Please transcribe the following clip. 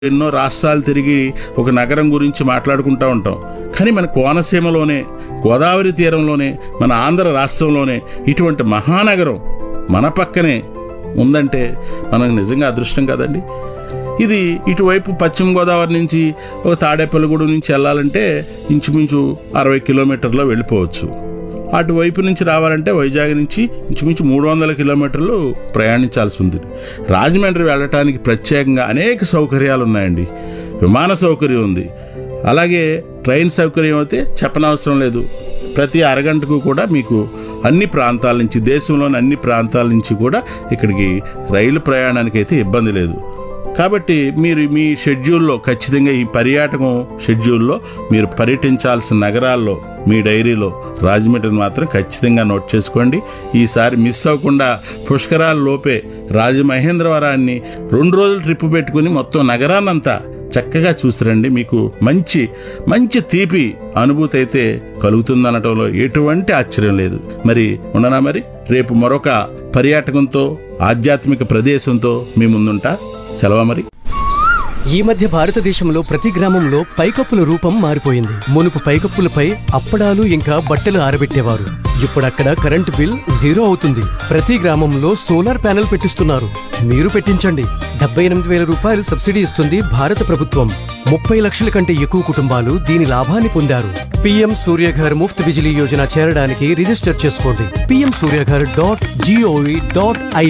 ఎన్నో రాష్ట్రాలు తిరిగి ఒక నగరం గురించి మాట్లాడుకుంటూ ఉంటాం కానీ మన కోనసీమలోనే గోదావరి తీరంలోనే మన ఆంధ్ర రాష్ట్రంలోనే ఇటువంటి మహానగరం మన పక్కనే ఉందంటే మనకు నిజంగా అదృష్టం కదండి ఇది ఇటువైపు పశ్చిమ గోదావరి నుంచి ఒక తాడేపల్లిగూడెం నుంచి వెళ్ళాలంటే ఇంచుమించు అరవై కిలోమీటర్లో వెళ్ళిపోవచ్చు అటువైపు నుంచి రావాలంటే వైజాగ్ నుంచి ఇంచుమించు మూడు వందల కిలోమీటర్లు ప్రయాణించాల్సి ఉంది రాజమండ్రి వెళ్ళటానికి ప్రత్యేకంగా అనేక సౌకర్యాలు ఉన్నాయండి విమాన సౌకర్యం ఉంది అలాగే ట్రైన్ సౌకర్యం అయితే చెప్పనవసరం లేదు ప్రతి అరగంటకు కూడా మీకు అన్ని ప్రాంతాల నుంచి దేశంలోని అన్ని ప్రాంతాల నుంచి కూడా ఇక్కడికి రైలు ప్రయాణానికి అయితే ఇబ్బంది లేదు కాబట్టి మీరు మీ షెడ్యూల్లో ఖచ్చితంగా ఈ పర్యాటకం షెడ్యూల్లో మీరు పర్యటించాల్సిన నగరాల్లో మీ డైరీలో రాజమండ్రిని మాత్రం ఖచ్చితంగా నోట్ చేసుకోండి ఈసారి మిస్ అవ్వకుండా పుష్కరాల లోపే రాజమహేంద్రవరాన్ని రెండు రోజులు ట్రిప్ పెట్టుకుని మొత్తం నగరాన్నంతా చక్కగా చూసిరండి మీకు మంచి మంచి తీపి అనుభూతి అయితే కలుగుతుందనటంలో ఎటువంటి ఆశ్చర్యం లేదు మరి ఉండనా మరి రేపు మరొక పర్యాటకంతో ఆధ్యాత్మిక ప్రదేశంతో మీ ముందుంటా సెలవు మరి ఈ మధ్య భారతదేశంలో ప్రతి గ్రామంలో పైకప్పుల రూపం మారిపోయింది మునుపు పైకప్పులపై అప్పడాలు ఇంకా బట్టలు ఆరబెట్టేవారు ఇప్పుడు అక్కడ కరెంటు బిల్ జీరో అవుతుంది ప్రతి గ్రామంలో సోలార్ ప్యానెల్ పెట్టిస్తున్నారు మీరు పెట్టించండి డెబ్బై ఎనిమిది వేల రూపాయలు సబ్సిడీ ఇస్తుంది భారత ప్రభుత్వం ముప్పై లక్షల కంటే ఎక్కువ కుటుంబాలు దీని లాభాన్ని పొందారు పీఎం సూర్యఘర్ ముఫ్త్ బిజిలీ యోజన చేరడానికి రిజిస్టర్ చేసుకోండి PM Suryaghar dot G O V dot I